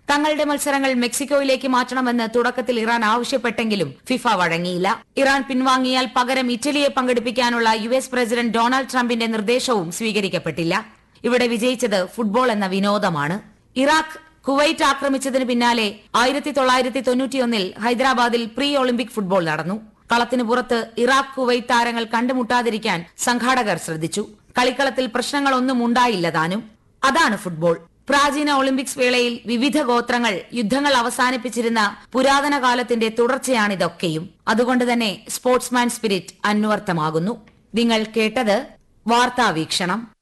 തങ്ങളുടെ മത്സരങ്ങൾ മെക്സിക്കോയിലേക്ക് മാറ്റണമെന്ന് തുടക്കത്തിൽ ഇറാൻ ആവശ്യപ്പെട്ടെങ്കിലും ഫിഫ വഴങ്ങിയില്ല ഇറാൻ പിൻവാങ്ങിയാൽ പകരം ഇറ്റലിയെ പങ്കെടുപ്പിക്കാനുള്ള യു എസ് പ്രസിഡന്റ് ഡൊണാൾഡ് ട്രംപിന്റെ നിർദ്ദേശവും സ്വീകരിക്കപ്പെട്ടില്ല ഇവിടെ വിജയിച്ചത് ഫുട്ബോൾ എന്ന വിനോദമാണ് ഇറാഖ് കുവൈറ്റ് ആക്രമിച്ചതിന് പിന്നാലെ ആയിരത്തി തൊള്ളായിരത്തി തൊണ്ണൂറ്റിയൊന്നിൽ ഹൈദരാബാദിൽ പ്രീ ഒളിമ്പിക് ഫുട്ബോൾ നടന്നു കളത്തിന് പുറത്ത് ഇറാഖ് കുവൈറ്റ് താരങ്ങൾ കണ്ടുമുട്ടാതിരിക്കാൻ സംഘാടകർ ശ്രദ്ധിച്ചു കളിക്കളത്തിൽ പ്രശ്നങ്ങളൊന്നും ഉണ്ടായില്ല താനും അതാണ് ഫുട്ബോൾ പ്രാചീന ഒളിമ്പിക്സ് വേളയിൽ വിവിധ ഗോത്രങ്ങൾ യുദ്ധങ്ങൾ അവസാനിപ്പിച്ചിരുന്ന പുരാതന കാലത്തിന്റെ തുടർച്ചയാണിതൊക്കെയും അതുകൊണ്ട് തന്നെ സ്പോർട്സ്മാൻ സ്പിരിറ്റ് അന്വർത്ഥമാകുന്നു നിങ്ങൾ കേട്ടത് വാർത്താവീക്ഷണം